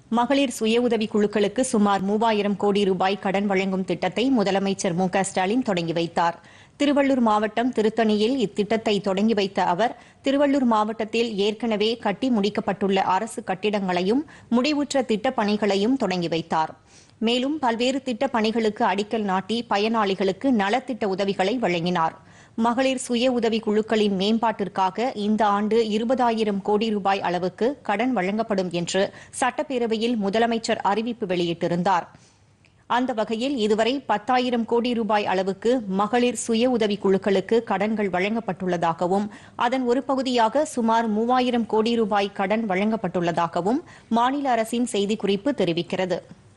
மகளிர் சுய உதவிக் குழுக்களுக்கு சுமார் மூவாயிரம் கோடி ரூபாய் கடன் வழங்கும் திட்டத்தை முதலமைச்சர் மு க ஸ்டாலின் தொடங்கி வைத்தார் திருவள்ளூர் மாவட்டம் திருத்தணியில் இத்திட்டத்தை தொடங்கி வைத்த அவர் திருவள்ளூர் மாவட்டத்தில் ஏற்கனவே கட்டி முடிக்கப்பட்டுள்ள அரசு கட்டிடங்களையும் முடிவுற்ற திட்டப் பணிகளையும் தொடங்கி வைத்தார் மேலும் பல்வேறு திட்டப் பணிகளுக்கு அடிக்கல் நாட்டி பயனாளிகளுக்கு நலத்திட்ட உதவிகளை வழங்கினார் மகளிர் சுய உதவி குழுக்களின் மேம்பாட்டிற்காக இந்த ஆண்டு இருபதாயிரம் கோடி ரூபாய் அளவுக்கு கடன் வழங்கப்படும் என்று சட்டப்பேரவையில் முதலமைச்சர் அறிவிப்பு வெளியிட்டிருந்தார் அந்த வகையில் இதுவரை பத்தாயிரம் கோடி ரூபாய் அளவுக்கு மகளிர் சுய உதவி குழுக்களுக்கு கடன்கள் வழங்கப்பட்டுள்ளதாகவும் அதன் ஒரு பகுதியாக சுமார் மூவாயிரம் கோடி ரூபாய் கடன் வழங்கப்பட்டுள்ளதாகவும் மாநில அரசின் செய்திக்குறிப்பு தெரிவிக்கிறது